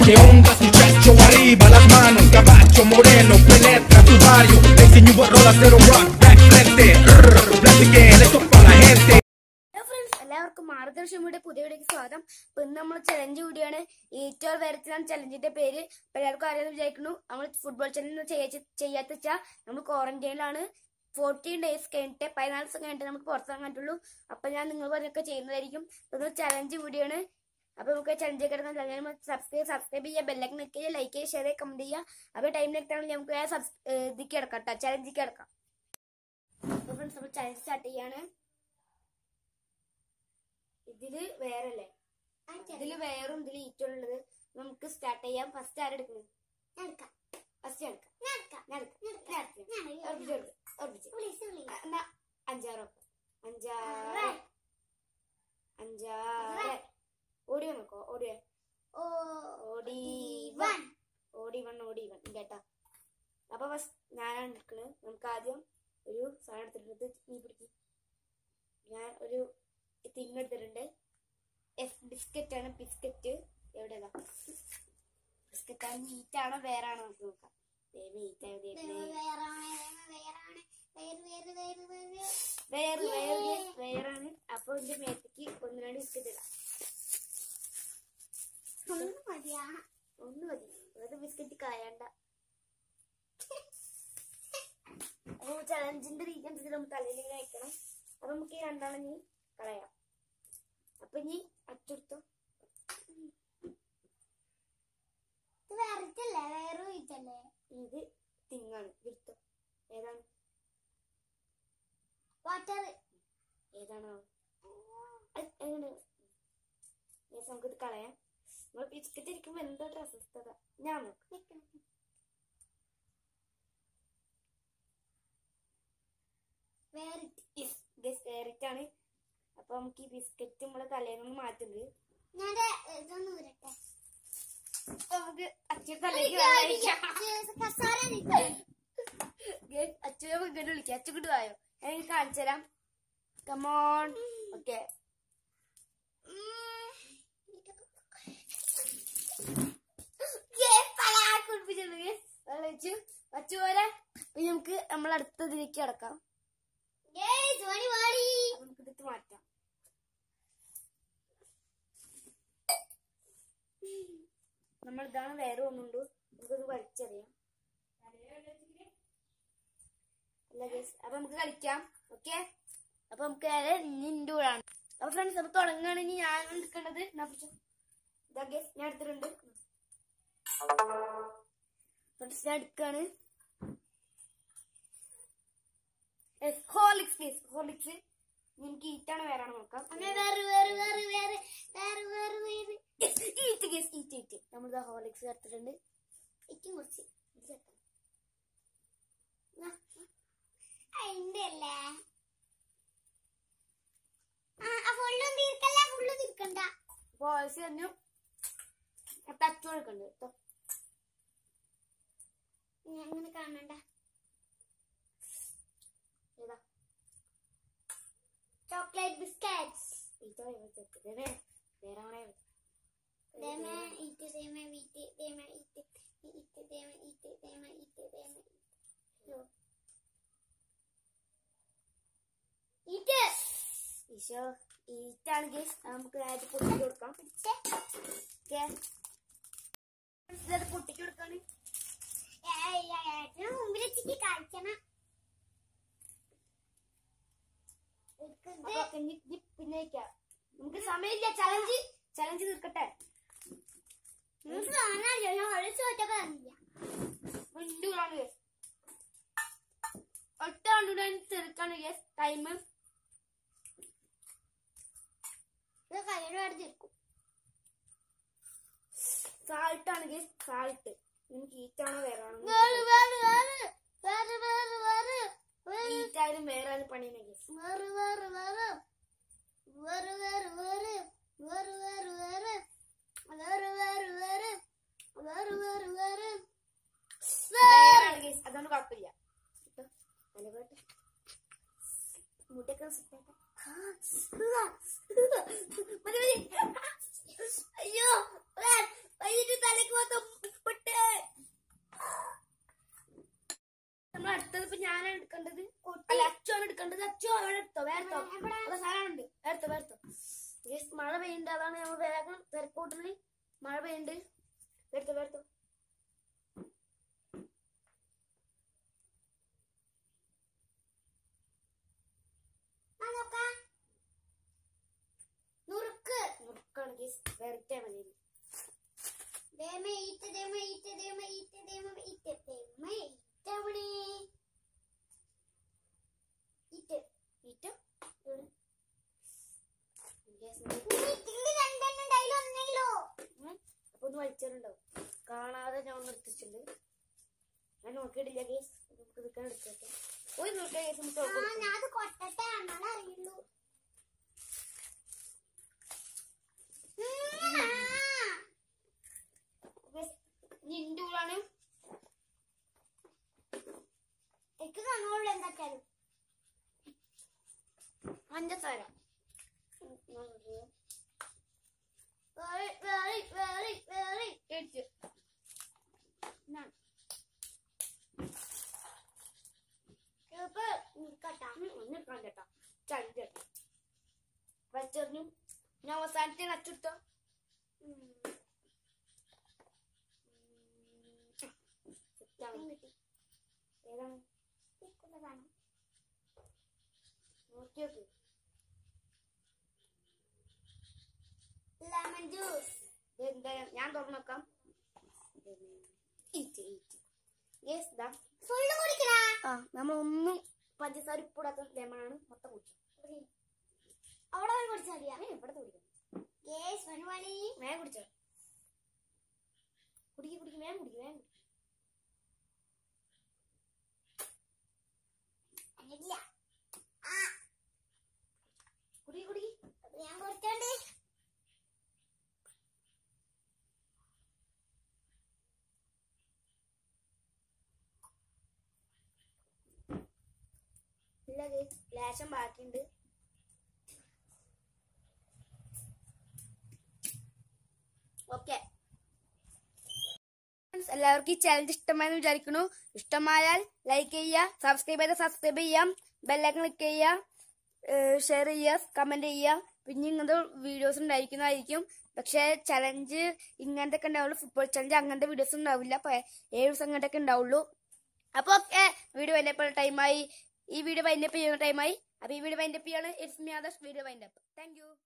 Que ondas muchacho arriba las manos Caballo moreno penetra tu barrio Enseño rolas de rock back frente Rrr, Platiquen esto para la gente hello friends എല്ലാവർക്കും മാർഗദർശനയുടെ പുതിയ വീഡിയോക്ക് സ്വാഗതം ഇപ്പൊ ഇന്ന് നമ്മൾ challenge കൂടിയാണ് ഈറ്റോർ വരച്ചിലാണ് ചലഞ്ചിന്റെ പേര് ഇപ്പൊ എല്ലാവർക്കും അറിയാൻ വിചാരിക്കുന്നു നമ്മൾ ഫുട്ബോൾ ചലഞ്ച് ചെയ്യാത്ത വെച്ചാൽ നമ്മൾ ക്വാറന്റൈനിലാണ് ഫോർട്ടീൻ ഡേയ്സ് കഴിഞ്ഞിട്ട് പതിനാല് ദിവസം കഴിഞ്ഞിട്ട് നമുക്ക് പുറത്തിറങ്ങാൻ പറ്റുള്ളൂ അപ്പൊ ഞാൻ നിങ്ങൾ പറഞ്ഞൊക്കെ ചെയ്യുന്നതായിരിക്കും ഇപ്പൊ ചലഞ്ച് കൂടിയാണ് അപ്പൊ നമുക്ക് ചലഞ്ച് കിടക്കാൻ സബ്സ്ക്രൈബ് സബ്സ്ക്രൈബ് ചെയ്യുക ബെല്ലൊക്കെ നിൽക്കുക ചെയ്യുക ലൈക്ക് ചെയ്യുക ഷെയർ ചെയ്യുക കമന്റ് ചെയ്യുക അപ്പൊ ടൈമിലെത്താണെങ്കിൽ നമുക്ക് സബ്സ് ഇതിക്ക് കിടക്കാം കേട്ടോ ചലഞ്ചിക്ക് കിടക്കാം ഫ്രണ്ട്സ് നമ്മൾ ചലഞ്ച് സ്റ്റാർട്ട് ചെയ്യാണ് ഇതില് വേറല്ലേ ഇതില് വേറും ഇതില് ഈറ്റുള്ളത് നമുക്ക് സ്റ്റാർട്ട് ചെയ്യാം ഫസ്റ്റ് ആരെടുക്കുന്നത് ഫസ്റ്റ് എടുക്കാം ഞാൻ എടുക്കാം. ഞാൻ എടുക്കാം. ഉറപ്പിച്ച് കൊടുക്ക്. ഉറപ്പിച്ച്. ആ, എന്നാ അഞ്ചാറ് നോക്കാം. അഞ്ചാറ് അഞ്ചാറ് ഓടി നോക്കോ ഓടി ഓടി വൺ ഓടി വൺ ഓടി വൺ കേട്ടാ അപ്പൊ ഫസ്റ്റ് ഞാനാണ് എടുക്കുന്നത് നമുക്ക് ആദ്യം ഒരു സാധനം എടുത്തിട്ടുണ്ട് നീ പിടിക്കും ഞാൻ ഒരു തിങ് എടുത്തിട്ടുണ്ട് എഫ് ബിസ്ക്കറ്റ് ആണ് ബിസ്ക്കറ്റ് എവിടെയാ ബിസ്ക്കറ്റ് ആണ് മീറ്റ് ആണോ വേറെ ആണോ നമുക്ക് നോക്കാം മീറ്റ് വേറെ വേറെ വേറാണ് അപ്പൊ എന്റെ മേത്തേക്ക് ഒന്ന് രണ്ട് ബിസ്ക്കറ്റ് ഇടാം ഒന്ന് മതി വെറുതെ ബിസ്ക്കറ്റ് കായണ്ട അപ്പൊ ചലഞ്ചിന്റെ രീതി അനുസരിച്ച് നമുക്ക് തലയിൽ ഇങ്ങനെ വെക്കണം അപ്പൊ നമുക്ക് ഈ രണ്ടാളും ഇനി കളയാം അപ്പൊ ഇനി അച്ചെടുത്തോ ഇത് തിങ്ങാണ് വിടുത്തോ ഏതാണ് ഏതാണോ അത് എങ്ങനെ Yes, നമുക്കിത് കളയാം നമ്മൾ ബിസ്ക്കറ്റ് ഇരിക്കുമ്പോ എന്തോ ഒരു അസ്വസ്ഥത ഞാൻ നോക്കാം വേറിട്ടാണ് അപ്പൊ നമുക്ക് ഈ ബിസ്ക്കറ്റ് നമ്മളെ തലേന്ന് നിന്ന് മാറ്റുന്നത് നമുക്ക് അച്ഛൻ തലേക്ക് അച്ഛനെ ഇങ്ങനെ വിളിക്കാം അച്ഛൻ കൊണ്ട് വായോ ഞാൻ എനിക്ക് കാണിച്ചു തരാം കമോൺ ഓക്കെ അച്ചു പോലെ നമുക്ക് നമ്മൾ അടുത്തതിലേക്ക് കിടക്കാം നമുക്ക് ഇതിട്ട് മാറ്റാം നമ്മൾ ഇതാണ് വേറെ ഒന്നുണ്ട് നമുക്കത് വലിച്ചറിയാം അല്ല guys, അപ്പൊ നമുക്ക് കളിക്കാം ഓക്കെ അപ്പൊ നമുക്ക് നേരെ നിന്റെ കൂടാണ് അപ്പൊ ഫ്രണ്ട്സ് അപ്പൊ തുടങ്ങുകയാണെങ്കിൽ ഞാൻ എടുക്കേണ്ടത് എന്നാ പിടിച്ചോ ഇതാ guys, ഞാൻ എടുത്തിട്ടുണ്ട് ഫ്രണ്ട്സ് ഞാൻ എടുക്കാണ് ഹോർലിക്സ് കേസ് ഹോർലിക്സ് നിങ്ങൾക്ക് ഈറ്റാണ് വേറെ നോക്കാം ഈറ്റ് കേസ് ഈറ്റ് ഈറ്റ് നമ്മളിതാ ഹോർലിക്സ് ചേർത്തിട്ടുണ്ട് ഏറ്റവും കുറച്ച് ഇത് ചേർക്കാം ബോയ്സ് തന്നെ തച്ചു കൊടുക്കണ്ട് കേട്ടോ അങ്ങനെ കാണണ്ട ഏതാ ചോക്ലേറ്റ് ബിസ്ക്കറ്റ്സ് ഈറ്റോ വേറെ വേറെ ദേമ ഈറ്റ് ദേമ വീറ്റ് ദേമ ഈറ്റ് ഈറ്റ് ദേമ ഈറ്റ് ദേമ ഈറ്റ് ദേമ ഈറ്റ് ഈശോ ഈറ്റാണ് ഗേസ് നമുക്ക് നേരത്തെ പൊട്ടിക്ക് കൊടുക്കാം ഓക്കെ ഇത് പൊട്ടിക്ക് കൊടുക്കാണ് മുമ്പിൽ വെച്ചിട്ട് കാണിക്കണം അപ്പൊ ഇനി ഇനി പിന്നെ വെക്കാം നമുക്ക് സമയമില്ല ചലഞ്ച് ചലഞ്ച് തീർക്കട്ടെ നമുക്ക് കാണാനല്ലോ ഞാൻ ഒരു ചോദിച്ചപ്പോ തന്നില്ല മിണ്ടുകളാണ് ഗേസ് ഒറ്റ കണ്ടുകൂടെ തീർക്കാണ് ഗേസ് ടൈം ഇത് കയ്യോട് വേറെ തീർക്കും സാൾട്ട് ആണ് ഗേസ് സാൾട്ട് നമുക്ക് ഈറ്റാണോ വേറെ വേറെ വേറെ വേറെ വേറെ വേറെ വേറെ വേറെ ഈറ്റായാലും വേറെ ആയാലും പണിയാണ് ഗേസ് വേറെ വേറെ വേറെ വേറെ വേറെ വേറെ വേറെ വേറെ വേറെ വേറെ വേറെ വേറെ വേറെ വേറെ വേറെ വേറാണ് ഗേസ് അതുകൊണ്ട് കുഴപ്പമില്ല കേട്ടോ നല്ല പോട്ടെ മുട്ടൊക്കെ സെറ്റാക്കാം മതി മതി അയ്യോ വൈകിട്ട് തലക്ക് അടുത്തത് ഇപ്പൊ ഞാനാണ് എടുക്കേണ്ടത് അല്ല അച്ചുവാണ് എടുക്കേണ്ടത് അച്ചു അവിടെ എടുത്തോ വേർത്തോ അവിടെ സാധനമുണ്ട് വേർത്തോ വേർത്തോ Guys, മഴ പെയ്യുന്നുണ്ട് അതാണ് നമ്മൾ വേഗം തിരക്കൂട്ടുന്നത് മഴ പെയ്യുന്നുണ്ട് വേർത്തോ വേർത്തോ ആ നോക്കാം നുറുക്ക് മുറുക്കാണ് ഗീസ് വെറുതെ മതി ദേമ ഈറ്റ ദേമ ഈറ്റ ദേമ ഈറ്റ ദേമ ഈറ്റ ദേമ ഈറ്റവണേ ഈറ്റ ഈറ്റ Guys, ഇതില് രണ്ടെണ്ണം ഉണ്ടായില്ലോ ഒന്നേലോ അപ്പൊ ഒന്ന് വലിച്ചിട്ടുണ്ടാവും കാണാതെ ഞാൻ ഒന്ന് എടുത്തിട്ടുണ്ട് ഞാൻ നോക്കിയിട്ടില്ല കേസ് നമുക്ക് നിൽക്കാൻ എടുത്തേക്കാം ഒരു നോക്കിയ കേസ് നമുക്ക് ആ നോക്കാം. ഞാൻ അത് കൊട്ടട്ടെ എന്നാലേ അറിയുള്ളൂ ഉം, ആ. Guys, ഇനി ഇന്റെ ഉള്ളാണ് എനിക്ക് കാണുള്ളൂ എന്താച്ചാലും പഞ്ചസാര വേറി വേറി വേറി വേറി കഴിച്ച് ഞാൻ ഇപ്പൊ നിൽക്കട്ടാ ഒന്ന് കണ്ടേട്ടാ ചണ്ട വച്ചെറിഞ്ഞു ഞാൻ അവസാനത്തെ നച്ചെടുത്തോ കിട്ടി ഏതാണ് ഇരിക്കുന്നതാണ് നോക്കി നോക്ക് ലെമൺ ജ്യൂസ് എന്താ ഞാൻ തുറന്നു നോക്കാം ഈറ്റ് ഈറ്റ് യെസ് ദാ ഫുള്ള് കുടിക്കണ ആ നമ്മൾ ഒന്നും പഞ്ചസാര ഉപ്പിടാത്ത ലെമണാണ് മൊത്തം കുടിച്ചു അവിടെ പോയി കുടിച്ചാൽ മതിയാ ഇവിടെ കുടിക്കാം യേസ് മനുവാളി വേഗം കുടിച്ചോ കുടിക്ക് കുടിക്ക് വേഗം കുടിക്ക് വേഗം കുടിക്ക്. ഇല്ല ആ കുടിക്ക് കുടിക്ക് അത് ഞാൻ കുടിച്ചോണ്ട് ഇല്ല ഗൈസ് ലേശം ബാക്കിയുണ്ട് ഓക്കെ എല്ലാവർക്കും ഈ ചാനൽ ഇഷ്ടമായെന്ന് വിചാരിക്കുന്നു ഇഷ്ടമായാൽ ലൈക്ക് ചെയ്യുക സബ്സ്ക്രൈബ് ചെയ്താൽ സബ്സ്ക്രൈബ് ചെയ്യാം ബെല്ലൈക്കൺ ക്ലിക്ക് ചെയ്യുക ഷെയർ ചെയ്യുക കമന്റ് ചെയ്യുക പിന്നെ ഇങ്ങനത്തെ വീഡിയോസ് ഉണ്ടായിരിക്കുന്നതായിരിക്കും പക്ഷെ ചലഞ്ച് ഇങ്ങനത്തെ ഒക്കെ ഉണ്ടാവുള്ളൂ ഫുട്ബോൾ ചലഞ്ച് അങ്ങനത്തെ വീഡിയോസ് ഉണ്ടാവില്ല അപ്പൊ ഏഴ് ദിവസം അങ്ങനത്തെ ഉണ്ടാവുള്ളൂ അപ്പൊ ഓക്കെ വീഡിയോ വൈൻഡപ്പ് ടൈമായി ഈ വീഡിയോ വൈൻഡപ്പ് ചെയ്യുന്ന ടൈമായി അപ്പൊ ഈ വീഡിയോ വൈൻഡപ്പ് ചെയ്യാണ് it's me Adarsh video wind up thank U